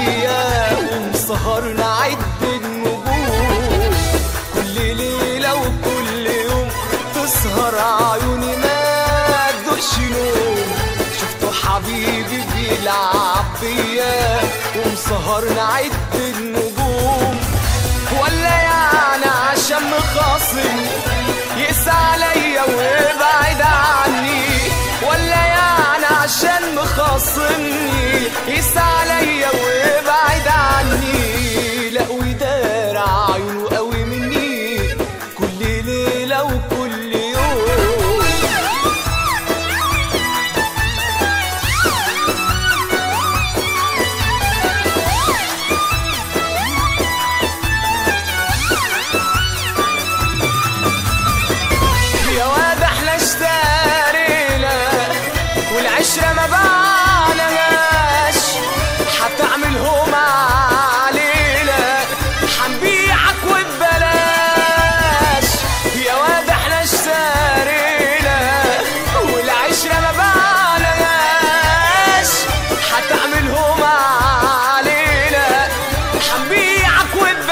ايام سهرنا عد النجوم كل ليلة وكل يوم تسهر عيوني ما تدوقش نوم شفته حبيبي بيلعب بيا ومسهرنا عد النجوم ولا يعني عشان مخاصم يقسى عليا ويبعد عني ولا يعني عشان مخاصمني يقسى عليا ويبعد عني لا ويدار عينه قوي مني كل ليلة وكل يوم يا واد احنا اشترينا والعشرة ما بعناش هتعملهم علينا هنبيعك وببلاش يا واد احنا اشترينا والعشرة ما بعناش هتعملهم علينا هنبيعك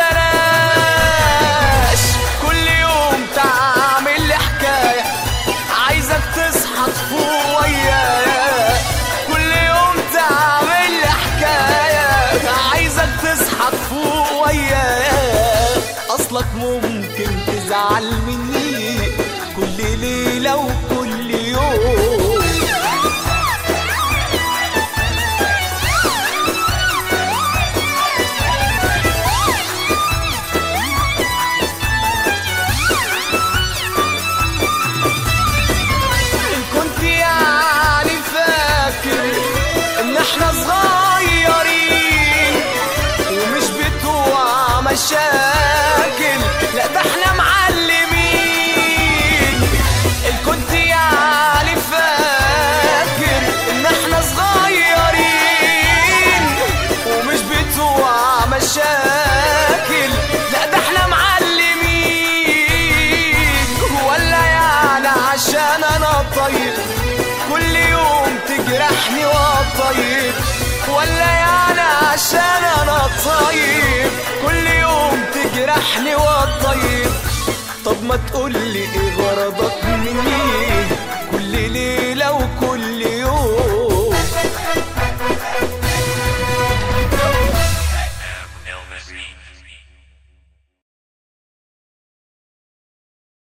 وببلاش كل يوم تعمل لي حكاية عايزك تصحى تفوق ويايا كل يوم تعمل لي حكاية عايزك تصحى تفوق ويايا أصلك ممكن تزعل مني كل ليلة وكل يوم إن كنت يعني فاكر إن إحنا صغيرين ومش بتوع مشاكل لا ده إحنا معلمين إن كنت يعني فاكر إن إحنا صغيرين ومش بتوع مشاكل لا ده إحنا معلمين ولا يعني عشان انا طيب كل يوم تجرحني وطيب ولا يعني عشان انا طيب كل يوم تجرحني وطيب